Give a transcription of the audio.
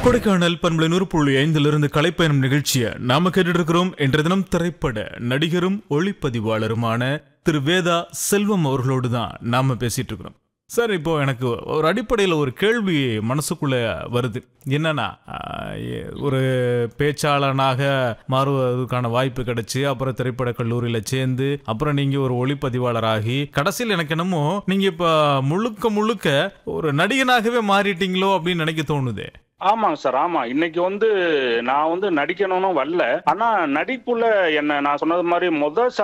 கொடைக்கானல் பண்பலை நூறு புள்ளி ஐந்திலிருந்து கலைப்பயணம் நிகழ்ச்சியை நாம கேட்டுட்டு இருக்கிறோம் என்ற தினம் திரைப்பட நடிகரும் ஒளிப்பதிவாளருமான திரு வேதா செல்வம் அவர்களோடு தான் நாம பேசிட்டு இருக்கிறோம் சார் இப்போ எனக்கு ஒரு அடிப்படையில் ஒரு கேள்வி மனசுக்குள்ள வருது என்னன்னா ஆஹ், எ- ஒரு பேச்சாளனாக மாறுவதற்கான வாய்ப்பு கிடைச்சு அப்புறம் திரைப்பட கல்லூரியில் சேர்ந்து அப்புறம் நீங்க ஒரு ஒளிப்பதிவாளராகி கடைசியில் எனக்கு என்னமோ நீங்க இப்ப முழுக்க முழுக்க ஒரு நடிகனாகவே மாறிட்டீங்களோ அப்படின்னு நினைக்க தோணுது ஆமாங்க சார் ஆமா இன்னைக்கு வந்து நான் வந்து நடிக்கணும்னு வரல ஆனா நடிப்புல என்ன நான் சொன்னது மாதிரி முத